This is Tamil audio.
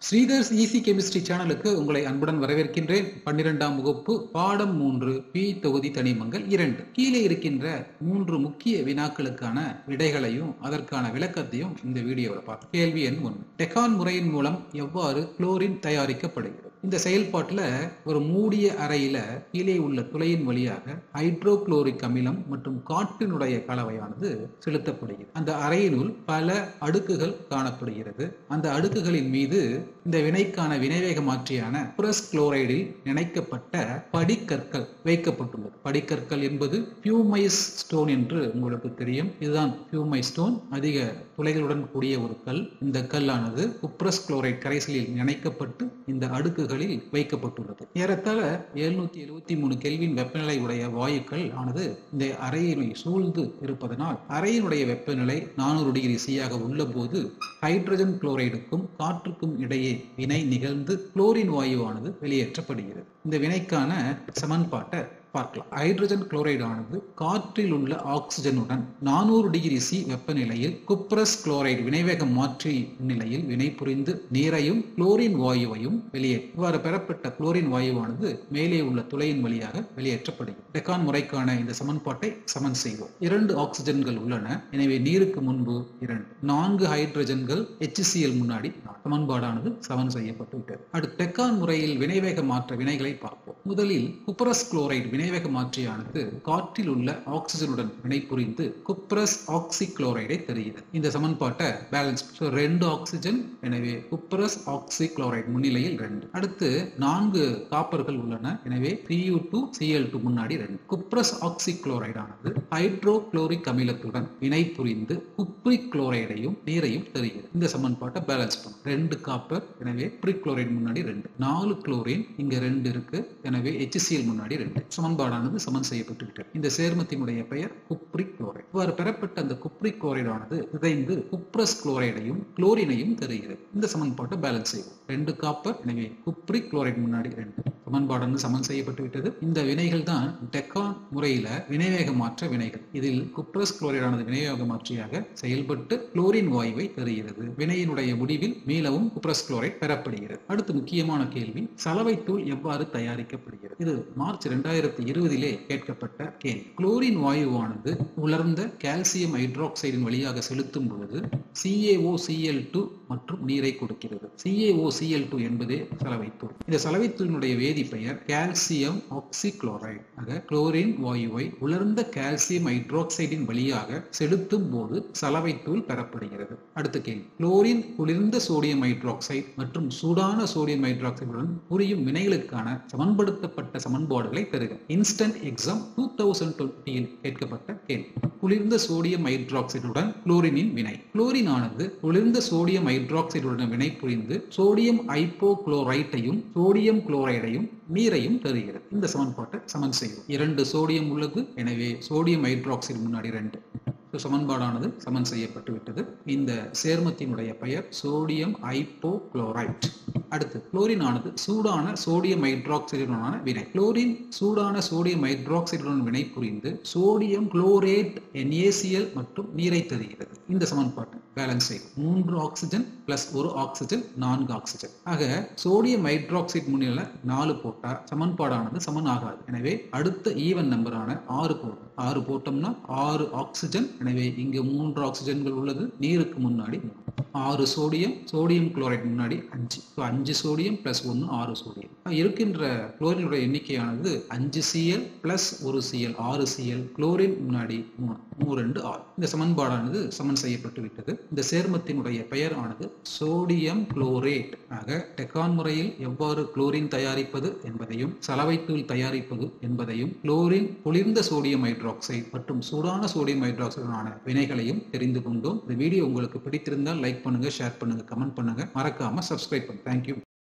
ஸ்ரீதர்ஸ் ஈசி கெமிஸ்ட்ரி சேனலுக்கு உங்களை அன்புடன் வரவேற்கின்றேன் பன்னிரெண்டாம் வகுப்பு பாடம் மூன்று பி தொகுதி தனிமங்கள் இரண்டு கீழே இருக்கின்ற மூன்று முக்கிய வினாக்களுக்கான விடைகளையும் அதற்கான விளக்கத்தையும் இந்த வீடியோவில் பார்க்க கேள்வி எண் ஒன்று டெக்கான் முறையின் மூலம் எவ்வாறு குளோரின் தயாரிக்கப்படுகிறது இந்த செயல்பாட்டில் ஒரு மூடிய அறையில கீழே உள்ள துளையின் வழியாக ஹைட்ரோகுளோரிக் அமிலம் மற்றும் காற்றினுடைய கலவையானது செலுத்தப்படுகிறது அந்த அறையினுள் பல அடுக்குகள் காணப்படுகிறது அந்த அடுக்குகளின் மீது இந்த வினைக்கான வினைவேக மாற்றியான புரஸ் குளோரைடில் இணைக்கப்பட்ட படிக்கற்கள் வைக்கப்பட்டுள்ளது படிக்கற்கள் என்பது பியூமைஸ் ஸ்டோன் என்று உங்களுக்கு தெரியும் இதுதான் பியூமை ஸ்டோன் அதிக துளைகளுடன் கூடிய ஒரு கல் இந்த கல்லானது குப்ரஸ் குளோரைட் கரைசலில் இணைக்கப்பட்டு இந்த அடுக்குகளில் வைக்கப்பட்டுள்ளது ஏறத்தாழ எழுநூத்தி எழுபத்தி மூணு கெல்வின் வெப்பநிலை உடைய வாயுக்கள் ஆனது இந்த அறையினை சூழ்ந்து இருப்பதனால் அறையினுடைய வெப்பநிலை நானூறு டிகிரி சியாக உள்ள போது ஹைட்ரஜன் குளோரைடுக்கும் காற்றுக்கும் இடையே வினை நிகழ்ந்து குளோரின் வாயுவானது வெளியேற்றப்படுகிறது இந்த வினைக்கான சமன்பாட்டை பார்க்கலாம் ஹைட்ரஜன் குளோரைடு ஆனது காற்றில் உள்ள ஆக்சிஜனுடன் நானூறு டிகிரி சி வெப்பநிலையில் குப்ரஸ் குளோரைடு வினைவேக மாற்றி நிலையில் வினை புரிந்து நீரையும் குளோரின் வாயுவையும் வெளியேற்றும் இவ்வாறு பெறப்பட்ட குளோரின் வாயுவானது மேலே உள்ள துளையின் வழியாக வெளியேற்றப்படுகிறது டெக்கான் முறைக்கான இந்த சமன்பாட்டை சமன் செய்வோம் இரண்டு ஆக்சிஜன்கள் உள்ளன எனவே நீருக்கு முன்பு இரண்டு நான்கு ஹைட்ரஜன்கள் HCl முன்னாடி சமன்பாடானது சமன் செய்யப்பட்டு விட்டது அடுத்து டெக்கான் முறையில் வினைவேக மாற்ற வினைகளை பார்ப்போம் முதலில் குப்ரஸ் குளோரைடு வினைவேக மாற்றியானது காற்றில் உள்ள ஆக்சிஜனுடன் வினைபுரிந்து குப்ரஸ் ஆக்சி குளோரைடை தருகிறது இந்த சமன்பாட்டை பேலன்ஸ் ரெண்டு ஆக்சிஜன் எனவே குப்ரஸ் ஆக்சி குளோரைடு முன்னிலையில் ரெண்டு அடுத்து நான்கு காப்பர்கள் உள்ளன எனவே சியூ டூ சிஎல் டூ முன்னாடி ரெண்டு குப்ரஸ் ஆக்சி குளோரைடானது ஹைட்ரோ குளோரிக் அமிலத்துடன் வினை புரிந்து குப்ரிக் குளோரைடையும் நீரையும் தருகிறது இந்த சமன்பாட்டை பேலன்ஸ் பண்ணும் ரெண்டு காப்பர் எனவே குப்ரிக் குளோரைடு முன்னாடி ரெண்டு நாலு குளோரின் இங்க ரெண்டு இருக்கு எனவே HCl முன்னாடி ரெண்டு சமன்பாடானது சமன் செய்யப்பட்டு விட்டது இந்த சேர்மத்தினுடைய பெயர் குப்ரிக் குளோரைடு இவ்வாறு பெறப்பட்ட அந்த குப்ரிக் குளோரைடானது சிதைந்து குப்ரஸ் குளோரைடையும் குளோரினையும் தருகிறது இந்த சமன்பாட்டை பேலன்ஸ் செய்வோம் ரெண்டு காப்பர் எனவே குப்ரிக் குளோரைடு முன்னாடி ரெண்டு சமன்பாடானது சமன் செய்யப்பட்டு விட்டது இந்த வினைகள் தான் டெக்கான் முறையில வினைவேக மாற்ற வினைகள் இதில் குப்ரஸ் குளோரைடானது வினைவேக மாற்றியாக செயல்பட்டு குளோரின் வாயுவை தருகிறது வினையினுடைய முடிவில் மீளவும் குப்ரஸ் குளோரைட் பெறப்படுகிறது அடுத்து முக்கியமான கேள்வி சலவைத்தூள் எவ்வாறு தயாரிக்கப்படுகிறது இது மார்ச் இரண்டாயிரத்தி இருபதிலே கேட்கப்பட்ட கேள்வி குளோரின் வாயுவானது உலர்ந்த கால்சியம் ஹைட்ராக்சைடின் வழியாக செலுத்தும் பொழுது சிஏஓ சிஎல் டூ மற்றும் நீரை கொடுக்கிறது சிஏஓ சிஎல் டூ என்பதே சலவைத்தூள் இந்த சலவைத்தூளினுடைய வேதி பெயர் கால்சியம் ஆக்சிக்ளோரைடு ஆக குளோரின் வாயுவை உலர்ந்த கால்சியம் ஹைட்ராக்சைடின் வழியாக செலுத்தும் போது சலவைத்தூள் பெறப்படுகிறது அடுத்த கேள்வி குளோரின் குளிர்ந்த சோடியம் ஹைட்ராக்சைடு மற்றும் சூடான சோடியம் ஹைட்ராக்சைடுடன் புரியும் வினைகளுக்கான சமன்படுத்தப்பட்ட சமன்பாடுகளை தருக இன்ஸ்டன்ட் எக்ஸாம் டூ தௌசண்ட் டுவெண்ட்டியில் கேட்கப்பட்ட கேள்வி குளிர்ந்த சோடியம் ஹைட்ராக்சைடுடன் குளோரினின் வினை குளோரின் ஆனது குளிர்ந்த சோடியம் ஹைட்ராக்சைடுடன் வினை புரிந்து சோடியம் ஐப்போ குளோரைட்டையும் சோடியம் குளோரைடையும் நீரையும் தருகிறது இந்த சமன்பாட்டை சமன் செய்யும் இரண்டு சோடியம் உள்ளது எனவே சோடியம் ஹைட்ராக்சைடு முன்னாடி ரெண்டு சமன்பாடானது சமன் செய்யப்பட்டு விட்டது இந்த சேர்மத்தினுடைய பெயர் சோடியம் ஐப்போ குளோரைட் அடுத்து குளோரின் ஆனது சூடான சோடியம் ஹைட்ராக்சைடுடனான வினை குளோரின் சூடான சோடியம் ஹைட்ராக்சைடுடன் வினை புரிந்து சோடியம் குளோரேட் NaCl மற்றும் நீரை தருகிறது இந்த சமன்பாட்டை பேலன்ஸ் செய்யும் மூன்று ஆக்சிஜன் பிளஸ் ஒரு ஆக்சிஜன் நான்கு ஆக்சிஜன் ஆக சோடியம் ஹைட்ராக்சைடு முன்னில நாலு போட்டா சமன்பாடானது சமன் ஆகாது எனவே அடுத்த ஈவன் நம்பரான ஆறு போடும் ஆறு போட்டோம்னா ஆறு ஆக்சிஜன் எனவே இங்கு மூன்று ஆக்சிஜன்கள் உள்ளது நீருக்கு முன்னாடி ஆறு சோடியம் சோடியம் குளோரைட் முன்னாடி அஞ்சு அஞ்சு சோடியம் பிளஸ் ஒன்று ஆறு சோடியம் இருக்கின்ற குளோரினுடைய எண்ணிக்கையானது அஞ்சு சிஎல் பிளஸ் ஒரு சிஎல் ஆறு சிஎல் குளோரின் முன்னாடி மூணு மூணு ரெண்டு ஆறு இந்த சமன்பாடானது சமன் செய்யப்பட்டு விட்டது இந்த சேர்மத்தினுடைய பெயர் ஆனது சோடியம் குளோரேட் ஆக டெக்கான் முறையில் எவ்வாறு குளோரின் தயாரிப்பது என்பதையும் சலவைத்தூள் தயாரிப்பது என்பதையும் குளோரின் குளிர்ந்த சோடியம் ஹைட்ராக்சைடு மற்றும் சூடான சோடியம் ஹைட்ராக்சைடான வினைகளையும் தெரிந்து கொண்டோம் இந்த வீடியோ உங்களுக்கு பிடித்திருந்தால் லைக் பண்ணுங்க ஷேர் பண்ணுங்க கமெண்ட் பண்ணுங்க மறக்காம சப்ஸ்கிரைப் பண்ணுங்க தேங்க்யூ